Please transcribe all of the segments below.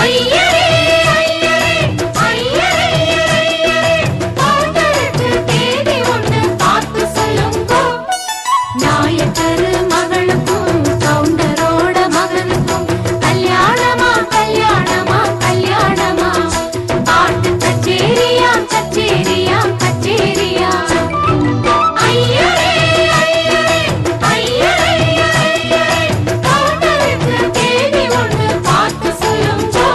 ஐயரே ஐயரே ஐயரே ஐயரே கவுண்டருக்கு தேதி ஒன்று பார்த்து சொல்லுங்கோ நாயக்கரு மகளுக்கும் கவுண்டரோட மகனுக்கும் கல்யாணமா கல்யாணமா கல்யாணமா பாட்டு கச்சேரியா கச்சேரியா கச்சேரியா ஐயரே ஐயரே ஐயரே ஐயரே கவுண்டருக்கு தேதி ஒன்று பார்த்து சொல்லுங்கோ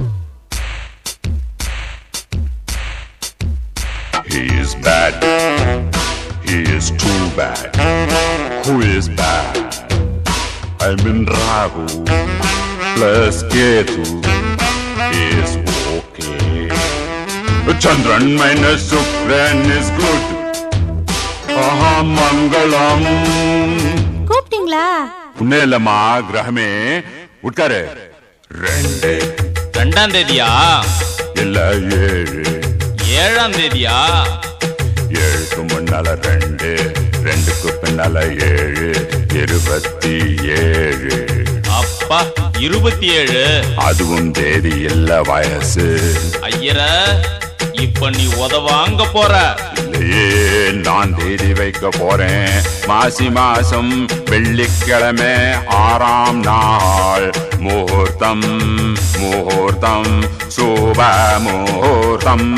He is bad. He is too bad. Who is bad? I'm in Rahu plus Ketu is okay. Chandran minus Shukran is good. Aha Mangalam. கூப்பிட்டீங்களா புன்னேலமா கிரகமே உட்காரு ரெண்டு ரெண்டாம் தேதியா இல்ல ஏழு ஏழாம் தேதியா ஏழுக்கு முன்னால ரெண்டு ரெண்டுக்கு பின்னால ஏழு இருபத்தி ஏழு அப்பா இருபத்தி ஏழு அதுவும் தேதி இல்ல வயசு ஐயர இப்ப நீ உதவாங்க போற இல்லையே நான் தேதி வைக்க போறேன் மாசி மாசம் வெள்ளிக்கிழமை ஆறாம் நாள் முகூர்த்தம் முகூர்த்தம் சுப முகூர்த்தம்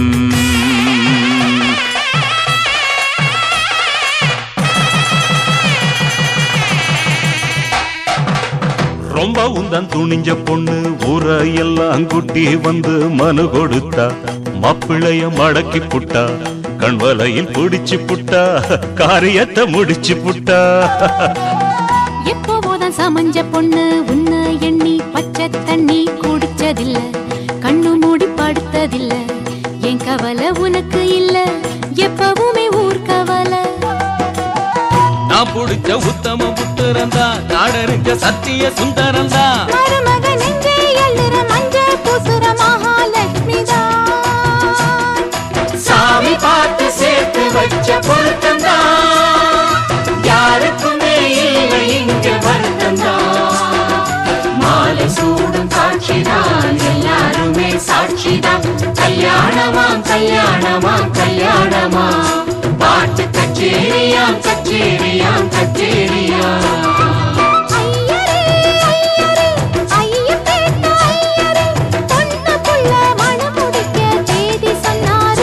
ரொம்ப உந்தன் துணிஞ்ச பொண்ணு ஊரை எல்லாம் குட்டி வந்து மனு கொடுத்தா மாப்பிள்ளைய மடக்கி புட்டா கண்வலையில் பிடிச்சு புட்டா காரியத்தை முடிச்சு புட்டா எப்போதான் சமஞ்ச பொண்ணு உன்னை எண்ணி பச்சை தண்ணி குடிச்சதில்ல கண்ணு மூடி படுத்ததில்ல என் கவலை உனக்கு இல்ல எப்பவுமே ஊர் கவலை நான் புடிச்ச உத்தம புத்திரந்தா நாடனுக்கு சத்திய சுந்தரந்தா மருமக நெஞ்சே எள்ளுற மஞ்ச பூசுற மகாலட்சுமி சாமி பார்த்து சேர்த்து வச்ச பொருத்தந்தா யாருக்குமே இல்லை இங்க வருத்தந்தா மாலை சூடும் காட்சிதான் எல்லாருமே சாட்சிதான் கல்யாணமாம் கல்யாணமாம் கல்யாணமா பாட்டு கச்சேரியாம் கச்சேரியாம் கச்சேரியா தேதி சொன்னாரு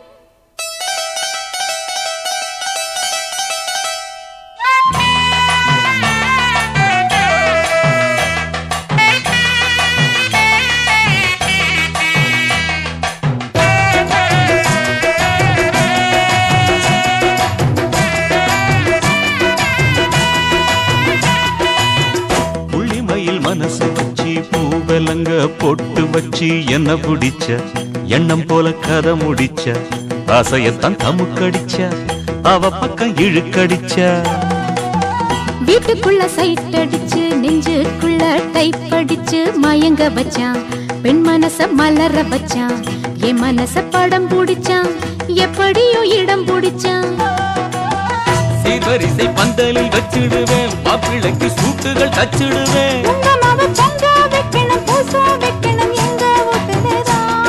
புள்ளிமயில் மனசு வச்சு பூவலங்க பொட்டு வச்சு என்ன பிடிச்ச எண்ணம் போல கதை முடிச்ச ஆசையத்தான் தமுக்கடிச்ச அவ பக்கம் இழுக்கடிச்ச வீட்டுக்குள்ள சைட் அடிச்சு நெஞ்சுக்குள்ள டைப் அடிச்சு மயங்க வச்சான் பெண் மனச மலர வச்சான் என் மனச படம் பிடிச்சான் எப்படியோ இடம் பிடிச்சான் சீர்வரிசை பந்தலில் வச்சிடுவேன் மாப்பிள்ளைக்கு சூட்டுகள் தச்சிடுவேன் உங்க மாவ பொங்க வைக்கணும் பூச வைக்கணும் எங்க வீட்டுலதான்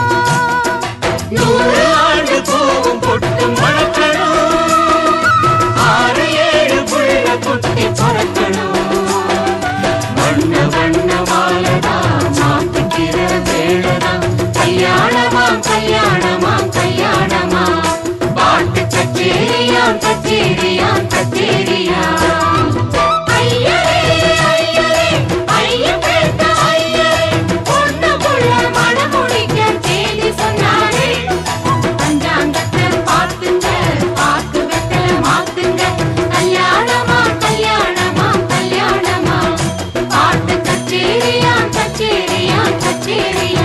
நூறு ஆண்டு பூவும் பொட்டும் மணக்கணும் ஆறு ஏழு புள்ள குட்டி பிறக்கணும் வண்ண வண்ண மாலதான் மாத்துக்கிற வேளதான் கல்யாணமாம் கல்யாணமாம் கல்யாணமா பாட்டு கச்சேரியாம் கச்சேரியாம் கச்சேரியா ஐயரே ஐயரே ஐயப்பேட்ட ஐயரே பொண்ணுக்குள்ள மணமுடிக்க தேதி சொன்னாரே பஞ்சாங்கத்தை பார்த்துங்க பார்த்து வெத்தல மாத்துங்க கல்யாணமா கல்யாணமா கல்யாணமா பாட்டு கச்சேரியா கச்சேரியா கச்சேரியா